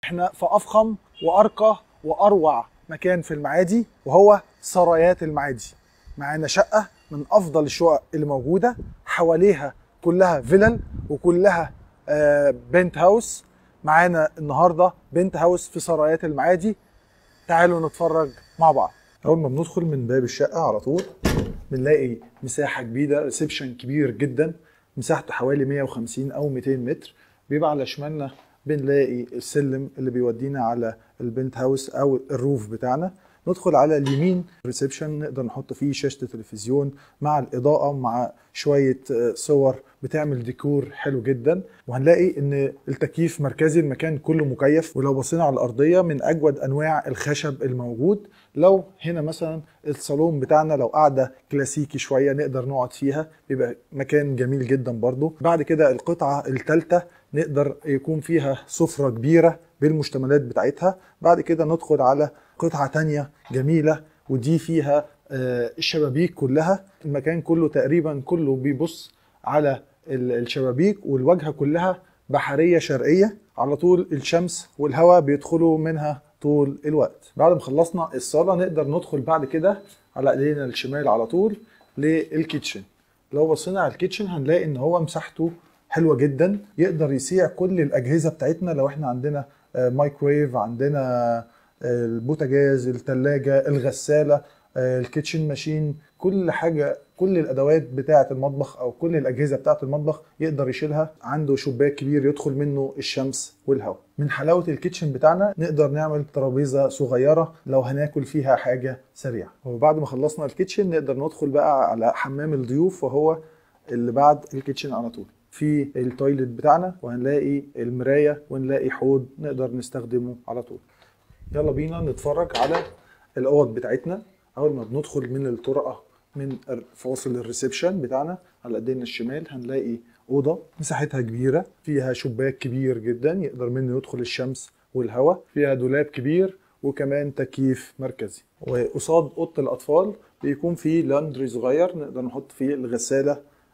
احنا في افخم وارقى واروع مكان في المعادي وهو سرايات المعادي معانا شقه من افضل الشقق اللي موجوده حواليها كلها فيلل وكلها آه، بنت هاوس معانا النهارده بنت هاوس في سرايات المعادي تعالوا نتفرج مع بعض اول ما بندخل من باب الشقه على طول بنلاقي مساحه كبيره ريسبشن كبير جدا مساحته حوالي 150 او 200 متر بيبقى على شمالنا بنلاقي السلم اللي بيودينا على البنت هاوس او الروف بتاعنا ندخل على اليمين ريسبشن نقدر نحط فيه شاشه تلفزيون مع الاضاءه مع شويه آه، صور بتعمل ديكور حلو جدا وهنلاقي ان التكييف مركزي المكان كله مكيف ولو بصينا على الارضيه من اجود انواع الخشب الموجود لو هنا مثلا الصالون بتاعنا لو قاعده كلاسيكي شويه نقدر نقعد فيها بيبقى مكان جميل جدا برضو بعد كده القطعه الثالثه نقدر يكون فيها سفره كبيره بالمشتملات بتاعتها بعد كده ندخل على قطعه تانية جميله ودي فيها آه، الشبابيك كلها المكان كله تقريبا كله بيبص على ال- الشبابيك والواجهه كلها بحريه شرقيه على طول الشمس والهواء بيدخلوا منها طول الوقت بعد ما خلصنا الصاله نقدر ندخل بعد كده على ايدينا الشمال على طول للكيتشن لو بصينا على الكيتشن هنلاقي ان هو مساحته حلوه جدا يقدر يسيع كل الاجهزه بتاعتنا لو احنا عندنا آه، مايكرويف عندنا آه، البوتاجاز الثلاجه الغساله آه، الكيتشن ماشين كل حاجه كل الادوات بتاعه المطبخ او كل الاجهزه بتاعه المطبخ يقدر يشيلها عنده شباك كبير يدخل منه الشمس والهواء من حلاوه الكيتشن بتاعنا نقدر نعمل ترابيزه صغيره لو هناكل فيها حاجه سريعه وبعد ما خلصنا الكيتشن نقدر ندخل بقى على حمام الضيوف وهو اللي بعد الكيتشن على طول في التويلت بتاعنا وهنلاقي المرايه ونلاقي حوض نقدر نستخدمه على طول يلا بينا نتفرج على الاوض بتاعتنا اول ما بندخل من الطرقه من فاصل الريسبشن بتاعنا على ايدينا الشمال هنلاقي اوضه مساحتها كبيره فيها شباك كبير جدا يقدر منه يدخل الشمس والهواء فيها دولاب كبير وكمان تكييف مركزي وقصاد اوضه الاطفال بيكون في لاندري صغير نقدر نحط فيه الغساله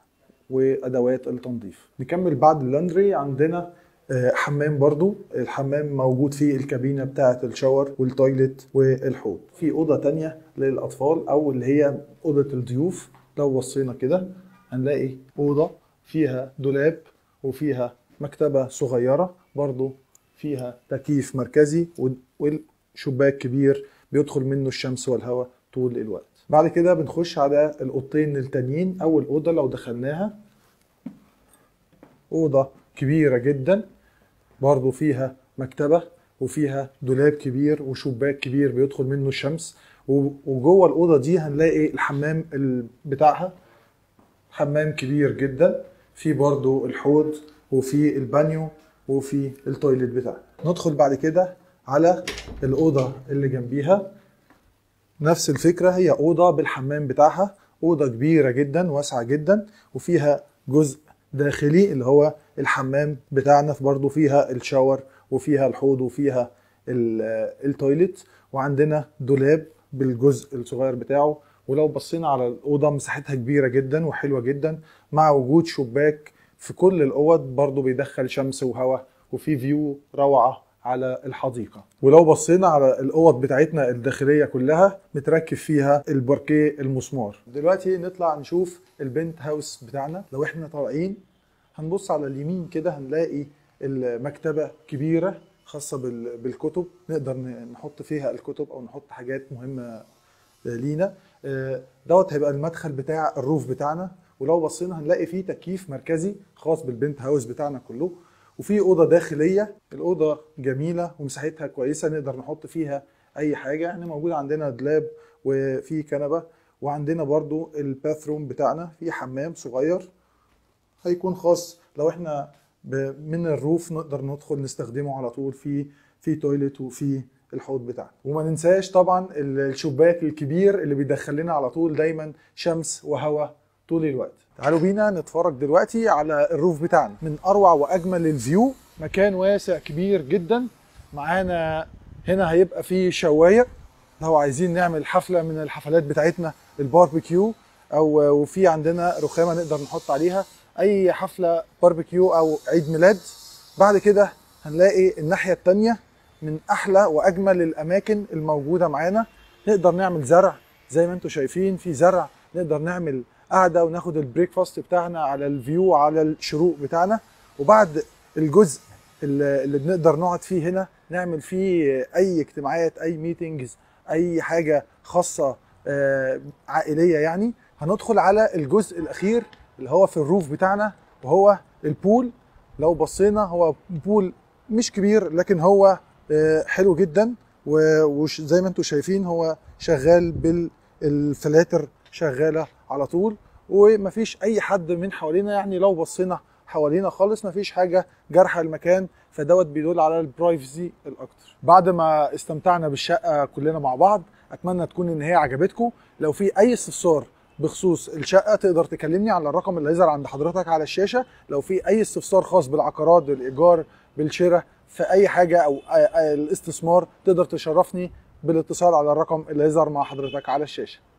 وادوات التنظيف نكمل بعد اللاندري عندنا آه، حمام برضو الحمام موجود فيه الكابينه بتاعه الشاور والتويلت والحوض في اوضه تانية للاطفال او اللي هي اوضه الضيوف لو بصينا كده هنلاقي اوضه فيها دولاب وفيها مكتبه صغيره برضو فيها تكييف مركزي والشباك كبير بيدخل منه الشمس والهواء طول الوقت بعد كده بنخش على الاوضتين التانيين اول اوضه لو دخلناها اوضه كبيره جدا برضو فيها مكتبه وفيها دولاب كبير وشباك كبير بيدخل منه الشمس و- وجوه الاوضه دي هنلاقي الحمام ال- بتاعها حمام كبير جدا في برضو الحوض وفي البانيو وفي التويليت بتاعها ندخل بعد كده على الاوضه اللي جنبيها نفس الفكره هي اوضه بالحمام بتاعها اوضه كبيره جدا واسعه جدا وفيها جزء داخلي اللي هو الحمام بتاعنا برضو فيها الشاور وفيها الحوض وفيها ال- التويليت وعندنا دولاب بالجزء الصغير بتاعه ولو بصينا على الاوضه مساحتها كبيره جدا وحلوه جدا مع وجود شباك في كل الاوض برضو بيدخل شمس وهواء وفي فيو روعه على الحديقه ولو بصينا على الاوض بتاعتنا الداخليه كلها متركب فيها الباركيه المسمار دلوقتي نطلع نشوف البنت هاوس بتاعنا لو احنا طالعين هنبص على اليمين كده هنلاقي المكتبه كبيره خاصه بال- بالكتب نقدر ن- نحط فيها الكتب او نحط حاجات مهمه لينا آه، دوت هيبقى المدخل بتاع الروف بتاعنا ولو بصينا هنلاقي فيه تكييف مركزي خاص بالبنت هاوس بتاعنا كله وفي اوضه داخليه الاوضه جميله ومساحتها كويسه نقدر نحط فيها اي حاجه يعني موجود عندنا دولاب وفي كنبه وعندنا برضو الباثروم بتاعنا في حمام صغير هيكون خاص لو احنا ب- من الروف نقدر ندخل نستخدمه على طول في في تويلت وفي الحوض بتاعنا وما ننساش طبعا ال- الشباك الكبير اللي بيدخل لنا على طول دايما شمس وهواء طول الوقت تعالوا بينا نتفرج دلوقتي على الروف بتاعنا من اروع واجمل الفيو مكان واسع كبير جدا معانا هنا هيبقى فيه شوايه لو عايزين نعمل حفله من الحفلات بتاعتنا الباربيكيو او وفي عندنا رخامه نقدر نحط عليها اي حفله باربيكيو او عيد ميلاد بعد كده هنلاقي الناحيه التانية من احلى واجمل الاماكن الموجوده معانا نقدر نعمل زرع زي ما انتم شايفين في زرع نقدر نعمل قعده وناخد البريكفاست بتاعنا على الفيو على الشروق بتاعنا وبعد الجزء اللي اللي بنقدر نقعد فيه هنا نعمل فيه اي اجتماعات اي ميتنجز اي حاجه خاصه آه، عائليه يعني هندخل على الجزء الاخير اللي هو في الروف بتاعنا وهو البول لو بصينا هو بول مش كبير لكن هو آه، حلو جدا وزي ما انتم شايفين هو شغال بالفلاتر شغاله على طول ومفيش اي حد من حوالينا يعني لو بصينا حوالينا خالص مفيش حاجه جارحه المكان فدوت بيدل على البرايفسي الاكتر بعد ما استمتعنا بالشقه كلنا مع بعض اتمنى تكون ان هي عجبتكم لو في اي استفسار بخصوص الشقه تقدر تكلمني على الرقم اللي هيظهر عند حضرتك على الشاشه لو في اي استفسار خاص بالعقارات بالايجار بالشراء في اي حاجه او الاستثمار تقدر تشرفني بالاتصال على الرقم اللي هيظهر مع حضرتك على الشاشه